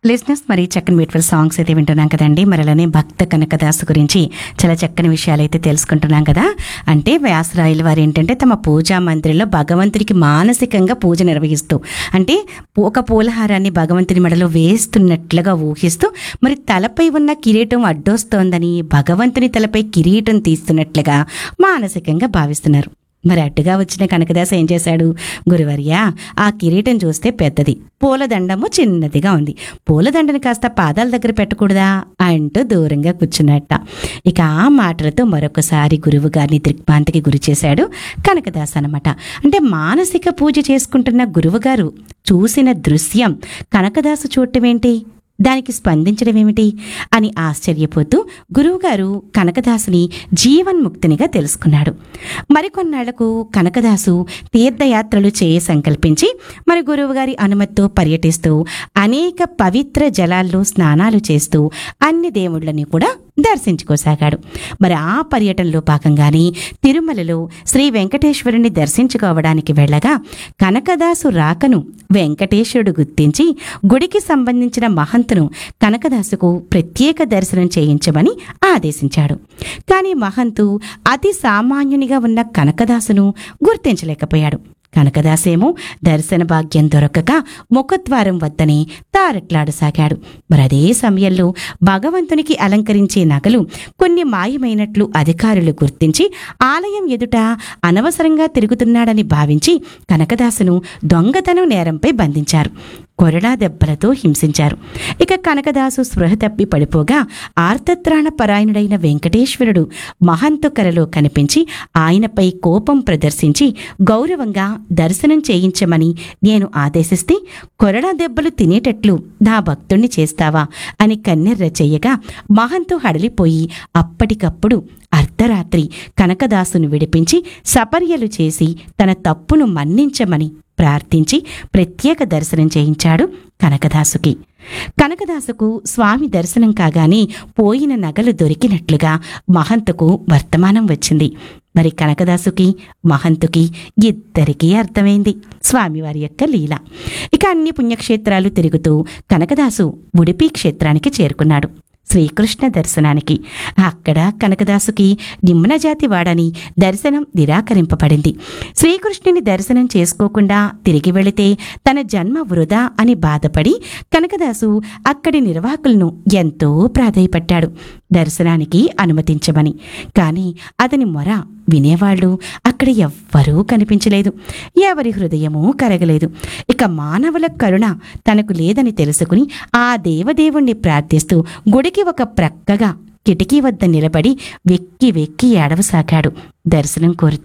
లిజినెస్ మరి చక్కని బ్యూటిఫుల్ సాంగ్స్ అయితే వింటున్నాం కదండి మరి అలానే భక్త కనకదాసు గురించి చాలా చక్కని విషయాలు అయితే తెలుసుకుంటున్నాం కదా అంటే వ్యాసరాయల వారు ఏంటంటే తమ పూజా మందిరంలో భగవంతుడికి మానసికంగా పూజ నిర్వహిస్తూ అంటే ఒక పూలహారాన్ని భగవంతుని మెడలో వేస్తున్నట్లుగా ఊహిస్తూ మరి తలపై ఉన్న కిరీటం అడ్డొస్తోందని భగవంతుని తలపై కిరీటం తీస్తున్నట్లుగా మానసికంగా భావిస్తున్నారు మరి అడ్డుగా వచ్చిన కనకదాస ఏం చేశాడు గురువర్య ఆ కిరీటం చూస్తే పెద్దది పూలదండము చిన్నదిగా ఉంది పూలదండని కాస్త పాదాల దగ్గర పెట్టకూడదా అంటూ దూరంగా కూర్చున్నట్ట ఇక ఆ మాటలతో మరొకసారి గురువు గారిని దిగ్భ్రాంతికి గురి చేశాడు కనకదాస్ అనమాట అంటే మానసిక పూజ చేసుకుంటున్న గురువుగారు చూసిన దృశ్యం కనకదాసు చూడటం ఏంటి దానికి స్పందించడం ఏమిటి అని ఆశ్చర్యపోతూ గురువుగారు కనకదాసుని జీవన్ముక్తినిగా తెలుసుకున్నాడు మరికొన్నాళ్లకు కనకదాసు తీర్థయాత్రలు చేయ సంకల్పించి మరి గురువుగారి అనుమతితో పర్యటిస్తూ అనేక పవిత్ర జలాల్లో స్నానాలు చేస్తూ అన్ని దేవుళ్ళని కూడా దర్శించుకోసాగాడు మరి ఆ పర్యటనలో భాగంగానే తిరుమలలో శ్రీ వెంకటేశ్వరుని దర్శించుకోవడానికి వెళ్ళగా కనకదాసు రాకను వెంకటేశ్వరుడు గుర్తించి గుడికి సంబంధించిన మహంతును కనకదాసుకు ప్రత్యేక దర్శనం చేయించమని ఆదేశించాడు కానీ మహంతు అతి సామాన్యునిగా ఉన్న కనకదాసును గుర్తించలేకపోయాడు కనకదాసేమో దర్శన భాగ్యం దొరకక ముఖద్వారం వద్దనే తారట్లాడసాగాడు మరి అదే సమయంలో భగవంతునికి అలంకరించే నగలు కొన్ని మాయమైనట్లు అధికారులు గుర్తించి ఆలయం ఎదుట అనవసరంగా తిరుగుతున్నాడని భావించి కనకదాసును దొంగతనం నేరంపై బంధించారు కొరడా దెబ్బలతో హింసించారు ఇక కనకదాసు స్పృహ తప్పి పడిపోగా ఆర్తత్రాణ పరాయణుడైన వెంకటేశ్వరుడు మహంతు కలలో కనిపించి ఆయనపై కోపం ప్రదర్శించి గౌరవంగా దర్శనం చేయించమని నేను ఆదేశిస్తే కొరడా దెబ్బలు తినేటట్లు నా భక్తుణ్ణి చేస్తావా అని కన్నెర్ర చెయ్యగా మహంతు హడలిపోయి అప్పటికప్పుడు అర్ధరాత్రి కనకదాసును విడిపించి సపర్యలు చేసి తన తప్పును మన్నించమని ప్రార్థించి ప్రత్యేక దర్శనం చేయించాడు కనకదాసుకి కనకదాసుకు స్వామి దర్శనం కాగానే పోయిన నగలు దొరికినట్లుగా మహంతుకు వర్తమానం వచ్చింది మరి కనకదాసుకి మహంతుకి ఇద్దరికీ అర్థమైంది స్వామివారి యొక్క లీల ఇక అన్ని పుణ్యక్షేత్రాలు తిరుగుతూ కనకదాసు ఉడిపి క్షేత్రానికి చేరుకున్నాడు శ్రీకృష్ణ దర్శనానికి అక్కడ కనకదాసుకి నిమ్మనజాతి వాడని దర్శనం నిరాకరింపబడింది శ్రీకృష్ణుని దర్శనం చేసుకోకుండా తిరిగి వెళితే తన జన్మ వృధా అని బాధపడి కనకదాసు అక్కడి నిర్వాహకులను ఎంతో ప్రాధాయపడ్డాడు దర్శనానికి అనుమతించమని కానీ అతని మొర వినేవాళ్ళు అక్కడ ఎవ్వరూ కనిపించలేదు ఎవరి హృదయమూ కరగలేదు ఇక మానవుల కరుణ తనకు లేదని తెలుసుకుని ఆ దేవదేవుణ్ణి ప్రార్థిస్తూ గుడికి ఒక ప్రక్కగా కిటికీ వద్ద నిలబడి వెక్కి వెక్కి ఏడవసాగాడు దర్శనం కోరుతూ